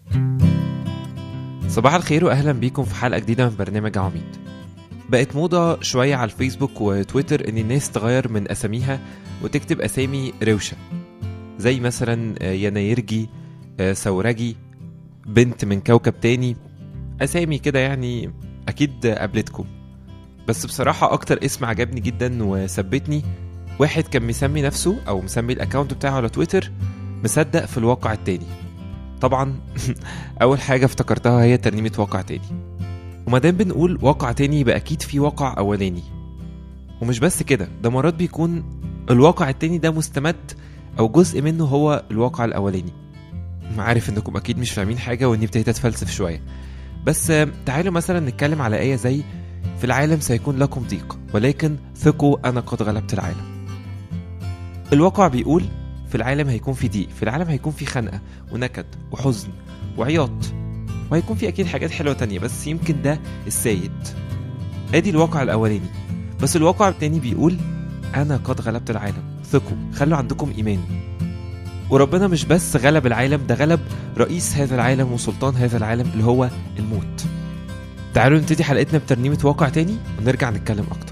صباح الخير واهلا بيكم في حلقه جديده من برنامج عميد بقت موضة شوية على الفيسبوك وتويتر إن الناس تغير من أساميها وتكتب أسامي روشة زي مثلا آه، ينايرجي آه، ثورجي بنت من كوكب تاني أسامي كده يعني أكيد قابلتكم بس بصراحة أكتر اسم عجبني جدا وثبتني واحد كان مسمي نفسه أو مسمي الأكاونت بتاعه على تويتر مصدق في الواقع التاني طبعا أول حاجة افتكرتها هي ترنيمة واقع تاني ومادام بنقول واقع تاني يبقى أكيد في واقع أولاني ومش بس كده ده مرات بيكون الواقع التاني ده مستمد أو جزء منه هو الواقع الأولاني عارف إنكم أكيد مش فاهمين حاجة وإني ابتديت أتفلسف شوية بس آه، تعالوا مثلا نتكلم على آية زي في العالم سيكون لكم ضيق ولكن ثقوا أنا قد غلبت العالم الواقع بيقول في العالم هيكون في ضيق في العالم هيكون في خنقة ونكد وحزن وعياط وهيكون في اكيد حاجات حلوه تانية بس يمكن ده السيد ادي الواقع الاولاني بس الواقع التاني بيقول انا قد غلبت العالم ثقوا خلوا عندكم ايمان وربنا مش بس غلب العالم ده غلب رئيس هذا العالم وسلطان هذا العالم اللي هو الموت تعالوا نبتدي حلقتنا بترنيمة واقع تاني ونرجع نتكلم أكتر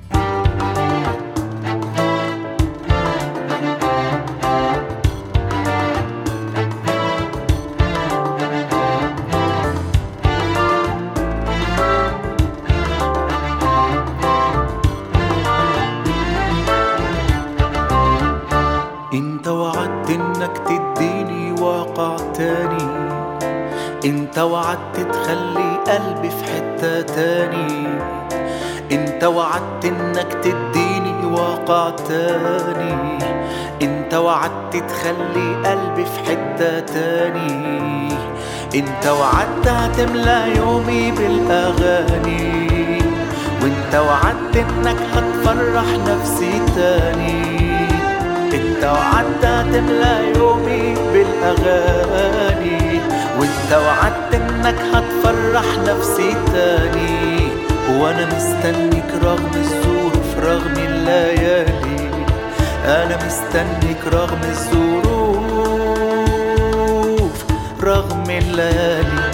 انت وعدت انك تديني واقع تاني انت وعدت تخلي قلبي في حتة تاني انت وعدت انك تديني واقع تاني انت وعدت تخلي قلبي في حتة تاني انت وعدت هتملى يومي بالاغاني وانت وعدت انك هتفرح نفسي تاني انت وعدت هتملى يومي بالاغاني وانت وعدت انك هتفرح نفسي تاني وانا مستنيك رغم الظروف رغم الليالي انا مستنيك رغم الظروف رغم الليالي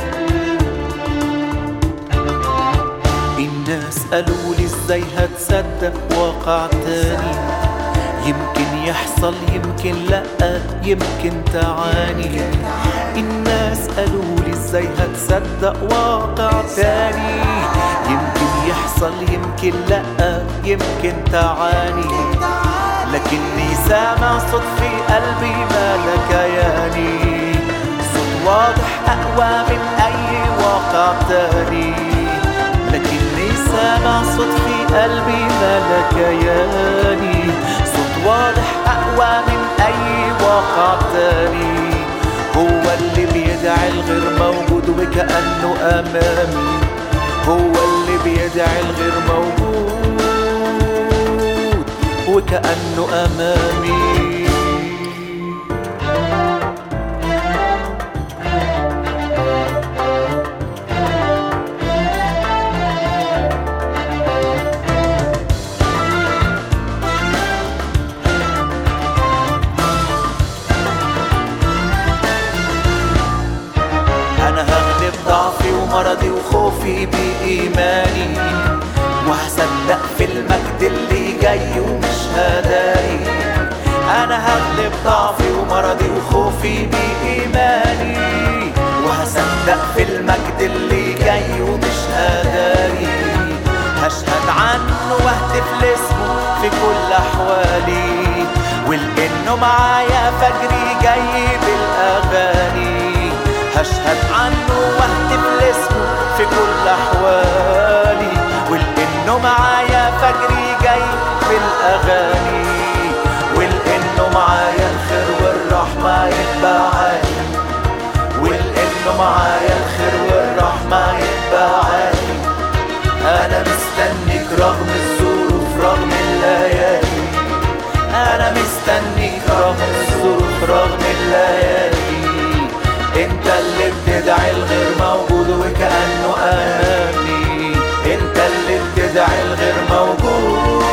الناس قالوا لي ازاي هتصدق واقع تاني يمكن يحصل يمكن لا يمكن تعاني الناس قالوا لي ازاي هتصدق واقع تاني يمكن يحصل يمكن لا يمكن تعاني لكني سامع صوت في قلبي مالك ياني صوت واضح اقوى من اي واقع تاني لكني سامع صوت في قلبي مالك ياني صوت واضح أقوى من أي واقع تاني هو اللي بيدعي الغير موجود وكأنه أمامي هو اللي بيدعي الغير موجود وكأنه أمامي أنا هغلب ضعفي ومرضي وخوفي بإيماني وهصدق في المجد اللي جاي ومش هداري أنا هغلب ضعفي ومرضي وخوفي بإيماني وهصدق في المجد اللي جاي ومش هداري هشهد عنه واهتف لاسمه في كل أحوالي ولأنه معايا فجري جاي بالأغاني هشهد عنه واهتف لاسمه في كل احوالي ولانه معايا فجري جاي بالاغاني ولانه معايا الخير والرحمه يتبعاني ولانه معايا الخير والرحمه يتبعاني انا مستنيك رغم الظروف رغم الليالي انا مستنيك رغم الظروف رغم الليالي انت اللي بتدعي الغير موجود وكأنه امامي انت اللي بتدعي الغير موجود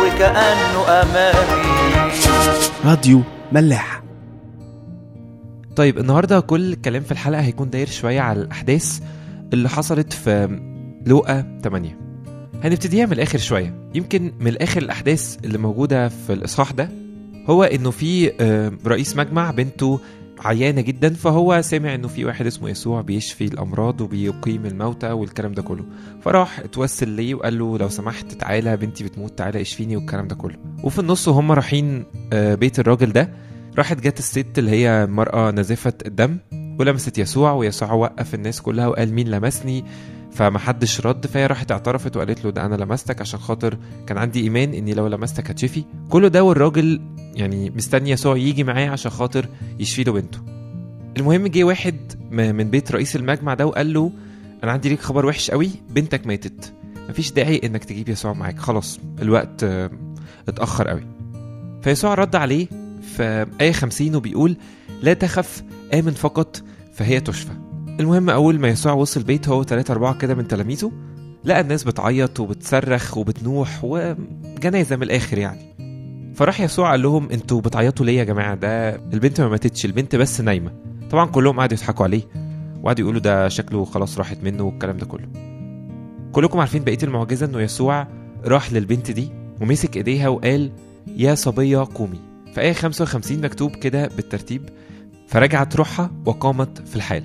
وكأنه امامي راديو ملاح طيب النهارده كل الكلام في الحلقه هيكون داير شويه على الاحداث اللي حصلت في لوقا 8 هنبتديها من الاخر شويه يمكن من الاخر الاحداث اللي موجوده في الاصحاح ده هو انه في آه، رئيس مجمع بنته عيانه جدا فهو سمع انه في واحد اسمه يسوع بيشفي الامراض وبيقيم الموتى والكلام ده كله فراح اتوسل ليه وقال له لو سمحت تعالى بنتي بتموت تعالى اشفيني والكلام ده كله وفي النص وهم رايحين آه، بيت الراجل ده راحت جت الست اللي هي مرأة نازفة الدم ولمست يسوع ويسوع وقف الناس كلها وقال مين لمسني فمحدش رد فهي راحت اعترفت وقالت له ده انا لمستك عشان خاطر كان عندي ايمان اني لو لمستك هتشفي كل ده والراجل يعني مستني يسوع يجي معاه عشان خاطر يشفي له بنته المهم جه واحد م- من بيت رئيس المجمع ده وقال له انا عندي ليك خبر وحش قوي بنتك ماتت مفيش داعي انك تجيب يسوع معاك خلاص الوقت آه، اتاخر قوي فيسوع رد عليه في آية 50 وبيقول لا تخف آمن فقط فهي تشفى المهم أول ما يسوع وصل البيت هو تلاتة أربعة كده من تلاميذه لقى الناس بتعيط وبتصرخ وبتنوح وجنازة من الآخر يعني فراح يسوع قال لهم انتوا بتعيطوا ليه يا جماعة ده البنت ما ماتتش البنت بس نايمة طبعا كلهم قعدوا يضحكوا عليه وقعدوا يقولوا ده شكله خلاص راحت منه والكلام ده كله كلكم عارفين بقية المعجزة انه يسوع راح للبنت دي ومسك ايديها وقال يا صبية قومي في آية 55 مكتوب كده بالترتيب فرجعت روحها وقامت في الحال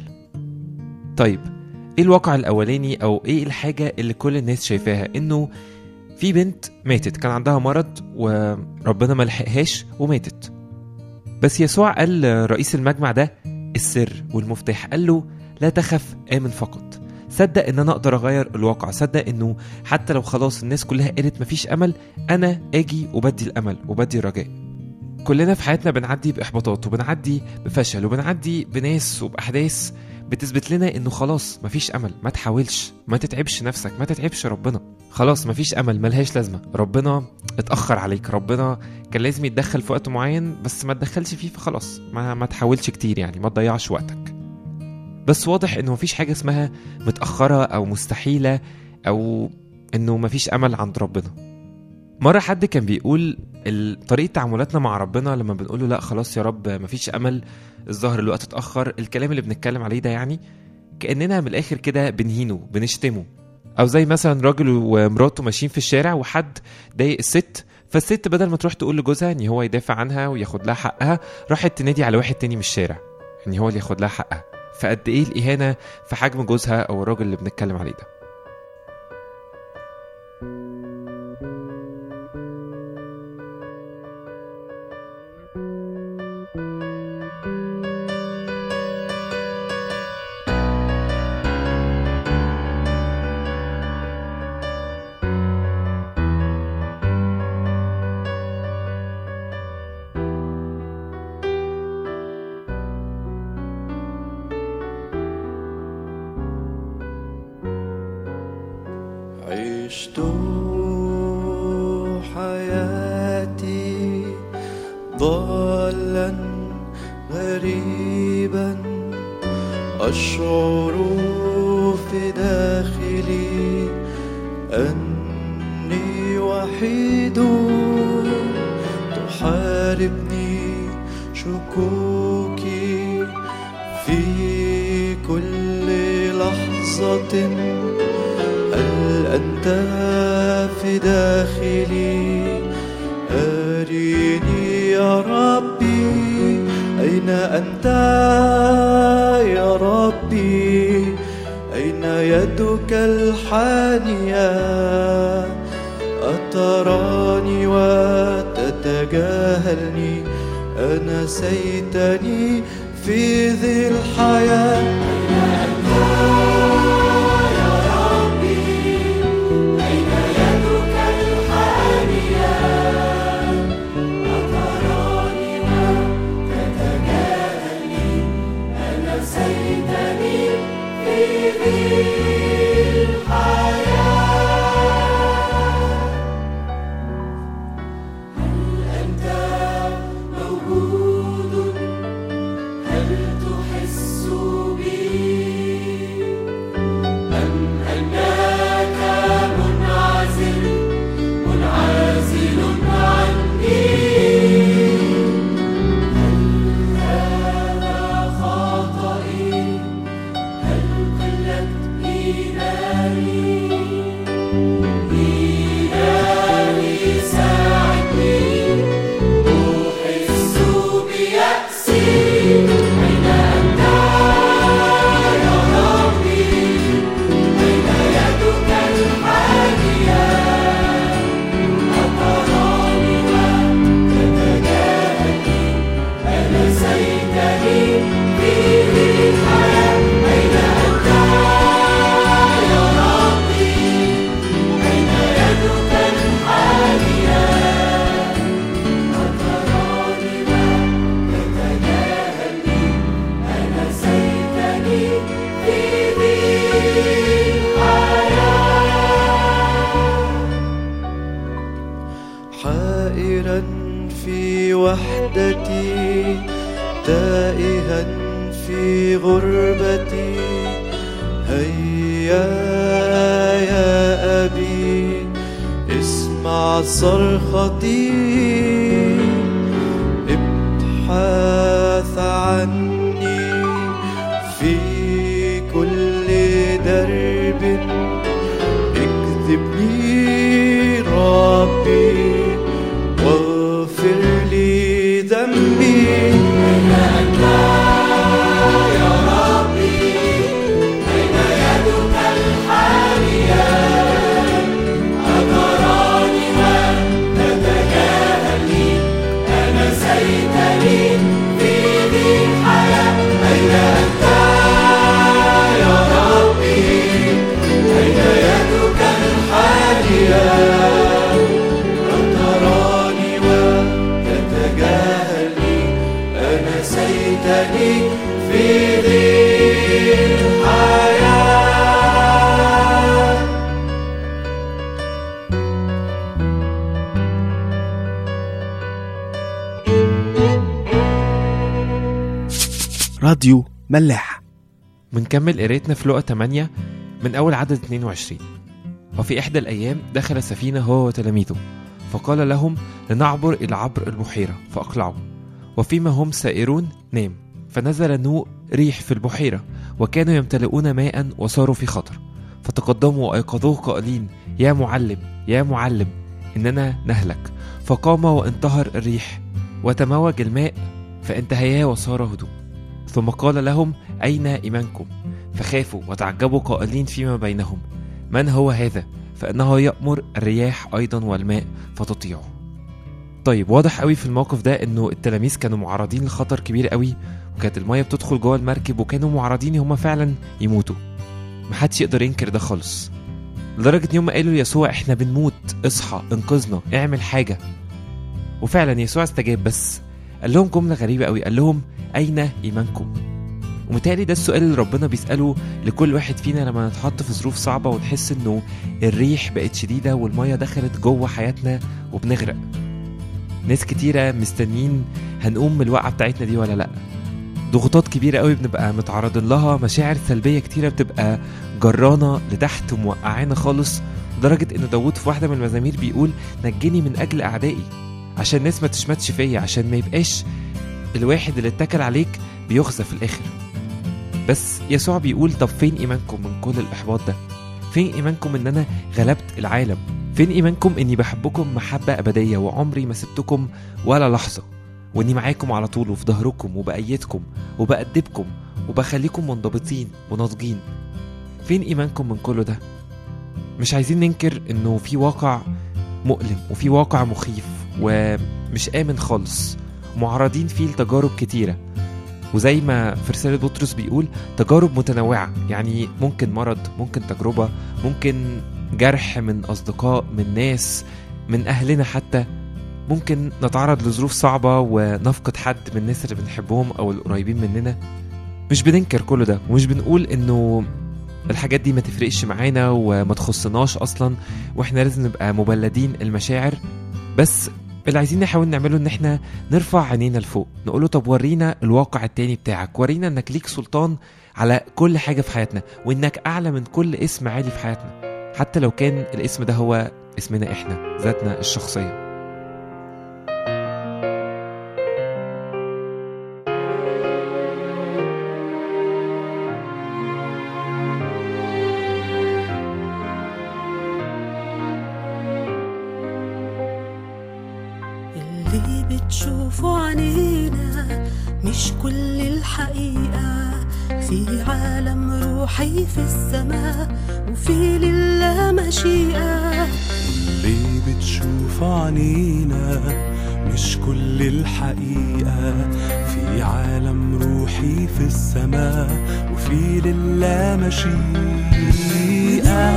طيب ايه الواقع الاولاني او ايه الحاجة اللي كل الناس شايفاها انه في بنت ماتت كان عندها مرض وربنا ما لحقهاش وماتت بس يسوع قال لرئيس المجمع ده السر والمفتاح قال له لا تخف آمن فقط صدق ان انا اقدر اغير الواقع صدق انه حتى لو خلاص الناس كلها قالت مفيش امل انا اجي وبدي الامل وبدي الرجاء كلنا في حياتنا بنعدي باحباطات وبنعدي بفشل وبنعدي بناس وباحداث بتثبت لنا انه خلاص مفيش امل ما تحاولش ما تتعبش نفسك ما تتعبش ربنا خلاص مفيش امل ملهاش لازمه ربنا اتاخر عليك ربنا كان لازم يتدخل في وقت معين بس ما تدخلش فيه فخلاص ما ما تحاولش كتير يعني ما تضيعش وقتك بس واضح انه مفيش حاجه اسمها متاخره او مستحيله او انه مفيش امل عند ربنا مرة حد كان بيقول ال- طريقة تعاملاتنا مع ربنا لما بنقول له لا خلاص يا رب مفيش أمل الظاهر الوقت اتأخر الكلام اللي بنتكلم عليه ده يعني كأننا من الآخر كده بنهينه بنشتمه أو زي مثلا راجل ومراته ماشيين في الشارع وحد ضايق الست فالست بدل ما تروح تقول لجوزها ان هو يدافع عنها وياخد لها حقها راحت تنادي على واحد تاني من الشارع ان هو اللي ياخد لها حقها فقد ايه الاهانه في حجم جوزها او الراجل اللي بنتكلم عليه ده عشت حياتي ضالا غريبا أشعر في داخلي أني وحيد تحاربني شكوكي في كل لحظة هل أنت في داخلي أريني يا ربي أين أنت يا ربي أين يدك الحانية أتراني وتتجاهلني أنسيتني في ذي الحياة في غربتي هيا يا أبي اسمع صرختي ابحث عني في كل درب اكذبني ربي واغفر لي ذنبي تراني وتتجاهلني أنسيتني في ذي الحياة راديو ملاح بنكمل قرايتنا في لقا 8 من أول عدد 22 وفي إحدى الأيام دخل سفينة هو وتلاميذه فقال لهم لنعبر إلى عبر البحيرة فأقلعوا وفيما هم سائرون نام فنزل نوء ريح في البحيرة وكانوا يمتلئون ماء وصاروا في خطر فتقدموا وأيقظوه قائلين يا معلم يا معلم إننا نهلك فقام وانتهر الريح وتموج الماء فانتهيا وصار هدوء ثم قال لهم أين إيمانكم فخافوا وتعجبوا قائلين فيما بينهم من هو هذا فإنه يأمر الرياح أيضا والماء فتطيعه طيب واضح قوي في الموقف ده انه التلاميذ كانوا معرضين لخطر كبير قوي وكانت المية بتدخل جوه المركب وكانوا معرضين هما فعلا يموتوا محدش يقدر ينكر ده خالص لدرجة ان هم قالوا ليسوع احنا بنموت اصحى انقذنا اعمل حاجة وفعلا يسوع استجاب بس قال لهم جملة غريبة قوي قال لهم أين إيمانكم؟ ومتهيألي ده السؤال اللي ربنا بيسأله لكل واحد فينا لما نتحط في ظروف صعبة ونحس إنه الريح بقت شديدة والمية دخلت جوه حياتنا وبنغرق. ناس كتيرة مستنيين هنقوم من الوقعة بتاعتنا دي ولا لأ. ضغوطات كبيرة قوي بنبقى متعرضين لها مشاعر سلبية كتيرة بتبقى جرانا لتحت وموقعانا خالص لدرجة إن داوود في واحدة من المزامير بيقول نجني من أجل أعدائي عشان الناس ما تشمتش فيا عشان ما يبقاش الواحد اللي اتكل عليك بيخزى في الاخر بس يسوع بيقول طب فين ايمانكم من كل الاحباط ده فين ايمانكم ان انا غلبت العالم فين ايمانكم اني بحبكم محبه ابديه وعمري ما سبتكم ولا لحظه واني معاكم على طول وفي ظهركم وبأيدكم وبأدبكم وبخليكم منضبطين وناضجين فين ايمانكم من كل ده مش عايزين ننكر انه في واقع مؤلم وفي واقع مخيف ومش آمن خالص معرضين فيه لتجارب كتيرة وزي ما في رسالة بطرس بيقول تجارب متنوعة يعني ممكن مرض ممكن تجربة ممكن جرح من أصدقاء من ناس من أهلنا حتى ممكن نتعرض لظروف صعبة ونفقد حد من الناس اللي بنحبهم أو القريبين مننا مش بننكر كل ده ومش بنقول إنه الحاجات دي ما تفرقش معانا وما تخصناش أصلا وإحنا لازم نبقى مبلدين المشاعر بس اللي عايزين نحاول نعمله ان احنا نرفع عينينا لفوق نقوله طب ورينا الواقع التاني بتاعك ورينا انك ليك سلطان على كل حاجة في حياتنا وانك اعلى من كل اسم عالي في حياتنا حتى لو كان الاسم ده هو اسمنا احنا ذاتنا الشخصية اللي بتشوفه عنينا مش كل الحقيقة في عالم روحي في السماء وفي لله مشيئة اللي بتشوف عنينا مش كل الحقيقة في عالم روحي في السماء وفي لله مشيئة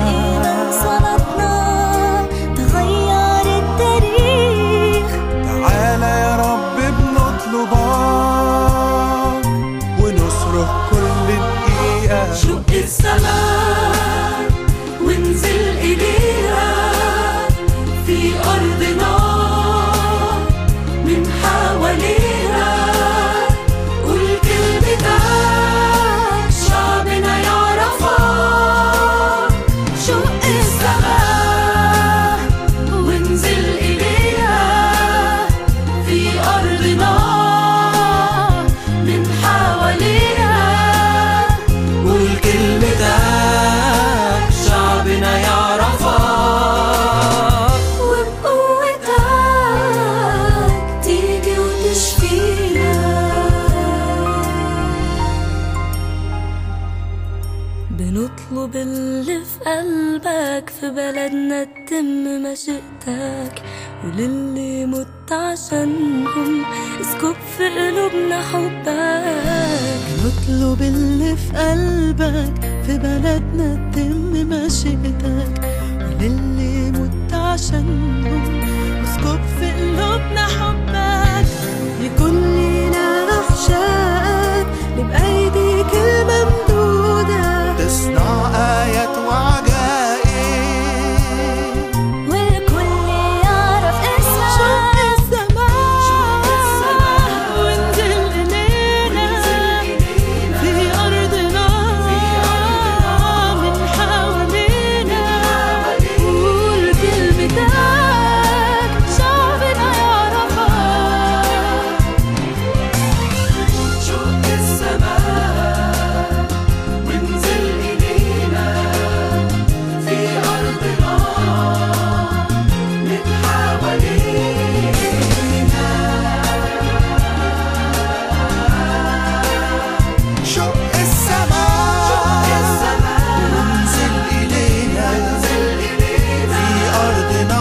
صلاتنا تغير التاريخ تعالى يا رب بنطلبك ونصرخ كل دقيقة شق السماء وانزل إليها في أرضنا من حواليها قول كلمتك ونطلب اللي في قلبك في بلدنا تتم مشيئتك وللي مت عشانهم اسكب في قلوبنا حبك نطلب اللي في قلبك في بلدنا تتم مشيئتك وللي مت عشانهم اسكب في قلوبنا حبك يكون لينا رحشاك نبقى ايديك الممدودة تصنع آيات وعجائب والكل يعرف اسمك شوق السماء وانزل إلينا في أرضنا من حوالينا قول كلمتك شعبنا يعرفك شق السماء وانزل إلينا في أرضنا من حوالينا شق السماء وانزل إلينا في أرضنا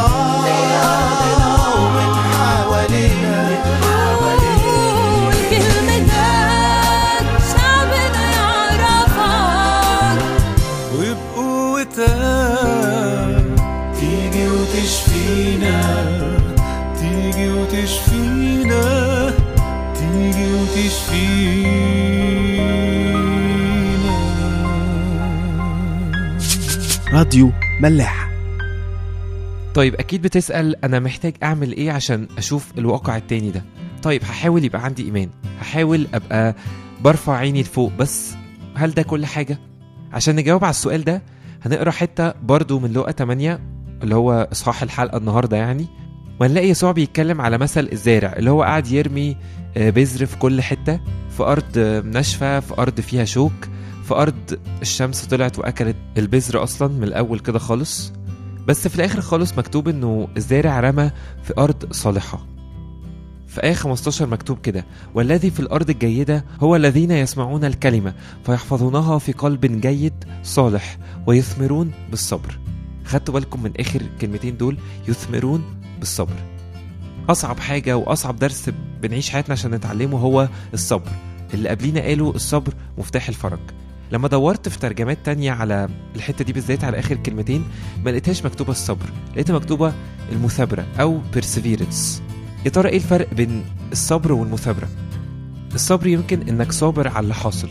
ومن حوالينا قول كلمتك شعبنا يعرفك وبقوتك تيجي وتشفينا تيجي وتشفينا تيجي وتشفينا راديو ملاح طيب اكيد بتسأل انا محتاج اعمل ايه عشان اشوف الواقع التاني ده طيب هحاول يبقى عندي ايمان هحاول ابقى برفع عيني لفوق بس هل ده كل حاجة عشان نجاوب على السؤال ده هنقرا حتة برضو من لقا 8 اللي هو اصحاح الحلقة النهاردة يعني وهنلاقي يسوع بيتكلم على مثل الزارع اللي هو قاعد يرمي آه، بذر في كل حتة في أرض آه، ناشفة في أرض فيها شوك في أرض الشمس طلعت وأكلت البذر أصلا من الأول كده خالص بس في الآخر خالص مكتوب إنه الزارع رمى في أرض صالحة في آية 15 مكتوب كده والذي في الأرض الجيدة هو الذين يسمعون الكلمة فيحفظونها في قلب جيد صالح ويثمرون بالصبر خدتوا بالكم من آخر كلمتين دول يثمرون بالصبر أصعب حاجة وأصعب درس بنعيش حياتنا عشان نتعلمه هو الصبر اللي قبلينا قالوا الصبر مفتاح الفرج لما دورت في ترجمات تانية على الحتة دي بالذات على آخر كلمتين ما لقيتهاش مكتوبة الصبر لقيتها مكتوبة المثابرة أو perseverance يا ترى ايه الفرق بين الصبر والمثابرة الصبر يمكن انك صابر على اللي حاصل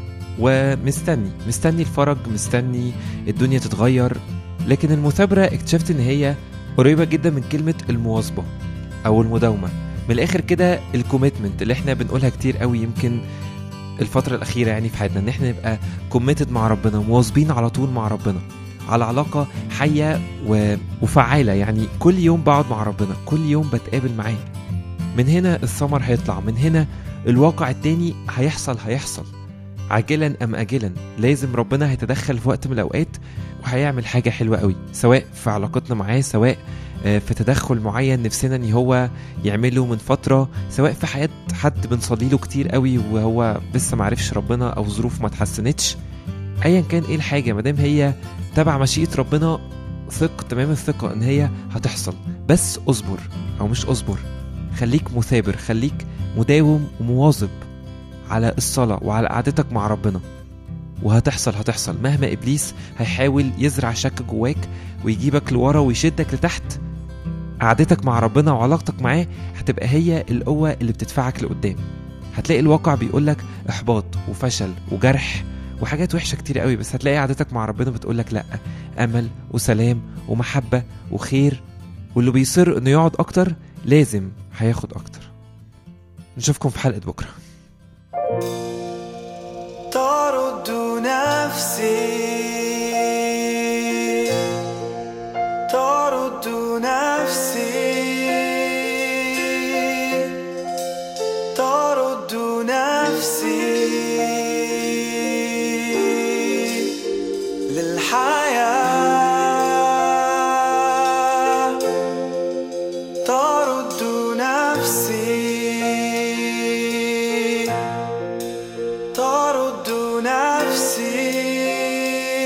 ومستني مستني الفرج مستني الدنيا تتغير لكن المثابرة اكتشفت ان هي قريبة جدا من كلمة المواظبة او المداومة من الاخر كده الكوميتمنت اللي احنا بنقولها كتير قوي يمكن الفترة الأخيرة يعني في حياتنا إن إحنا نبقى كوميتد مع ربنا مواظبين على طول مع ربنا على علاقة حية و... وفعالة يعني كل يوم بقعد مع ربنا كل يوم بتقابل معاه من هنا الثمر هيطلع من هنا الواقع التاني هيحصل هيحصل عاجلا أم آجلا لازم ربنا هيتدخل في وقت من الأوقات وهيعمل حاجة حلوة قوي سواء في علاقتنا معاه سواء آه، في تدخل معين نفسنا ان هو يعمله من فترة سواء في حياة حد بنصلي له كتير قوي وهو لسه معرفش ربنا او ظروف ما اتحسنتش ايا كان ايه الحاجة مادام هي تبع مشيئة ربنا ثق تمام الثقة ان هي هتحصل بس اصبر او مش اصبر خليك مثابر خليك مداوم ومواظب على الصلاة وعلى قعدتك مع ربنا وهتحصل هتحصل مهما ابليس هيحاول يزرع شك جواك ويجيبك لورا ويشدك لتحت قعدتك مع ربنا وعلاقتك معاه هتبقى هي القوة اللي بتدفعك لقدام هتلاقي الواقع بيقولك احباط وفشل وجرح وحاجات وحشة كتير قوي بس هتلاقي قعدتك مع ربنا بتقولك لأ أمل وسلام ومحبة وخير واللي بيصر إنه يقعد أكتر لازم هياخد أكتر نشوفكم في حلقة بكرة ترد نفسي ترد نفسي ترد نفسي للحياة ترد نفسي ترد نفسي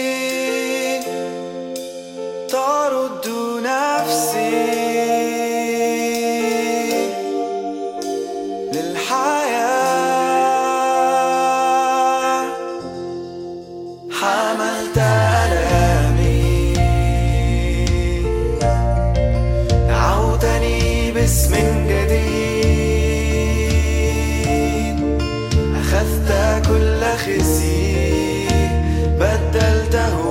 خزي بدلته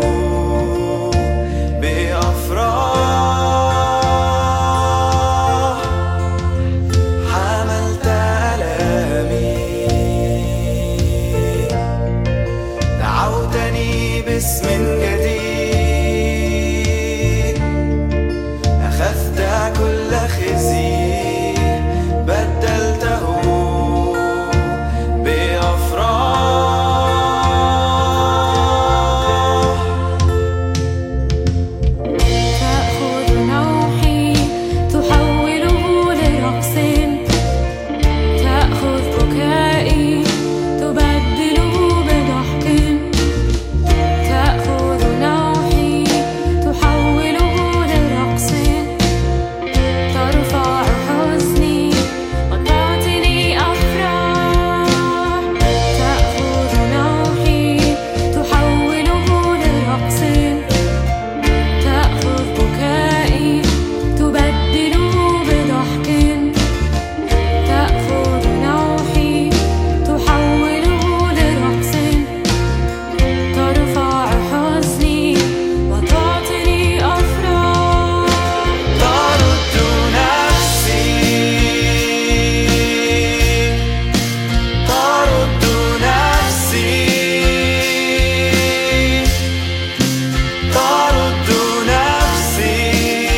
بأفراح حملت ألامي دعوتني باسم جديد أخذت كل خزي بدلته بأفراح تأخذ نوحي تحوله لرقص تأخذ بكائي تبدله بضحك تأخذ نوحي تحوله لرقص ترفع حزني وتعطيني أفراح تأخذ نوحي تحوله لرقص تأخذ بكائي تبدله بضحك تأخذ نوحي تحوله لرقص ترفع حزني وتعطيني أفراح ترد نفسي ترد نفسي ترد نفسي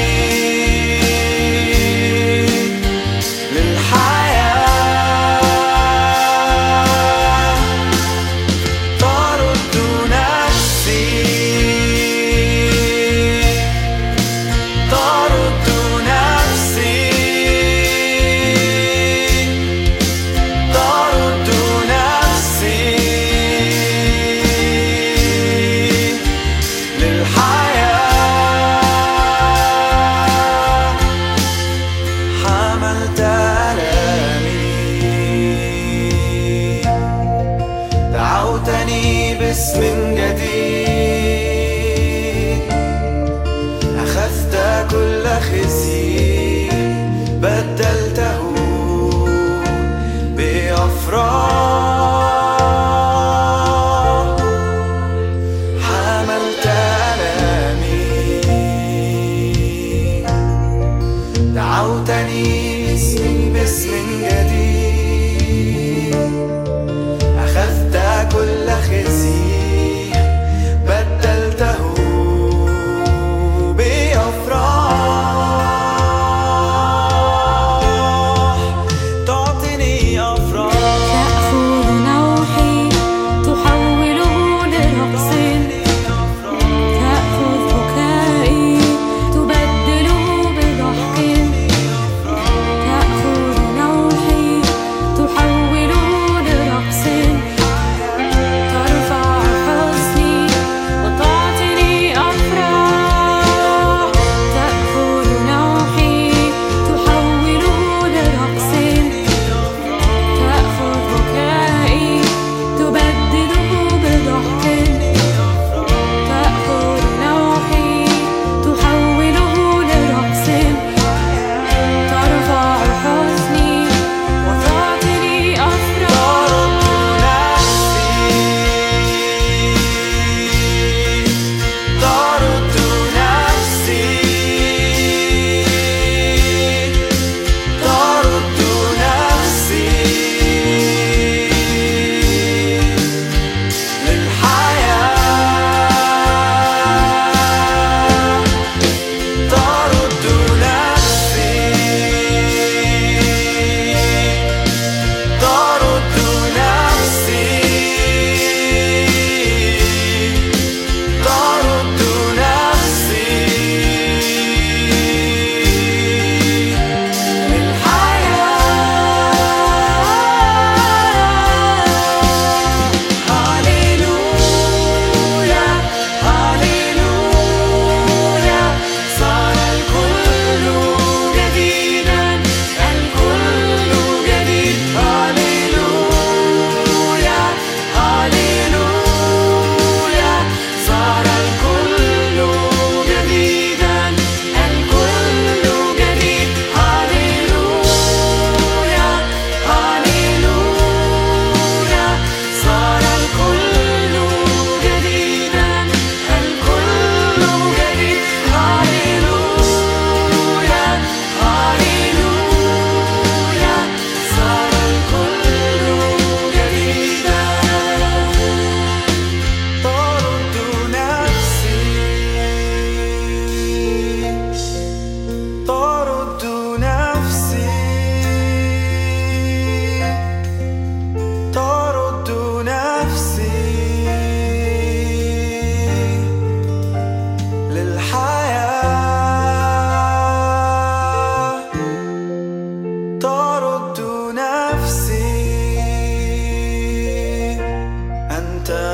للحياة ترد نفسي ترد نفسي ترد نفسي للحياة حملت ألامي دعوتني باسم جديد أخذت كل خزي بدلته بأفراح حملت ألامي دعوتني باسم باسم جديد أخذت كل خزي بدلته بأفراح تعطيني أفراح تأخذ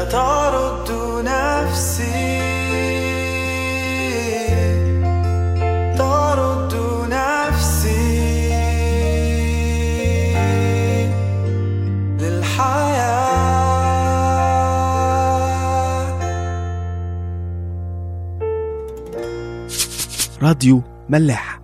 سترد نفسي ترد نفسي للحياة راديو ملاح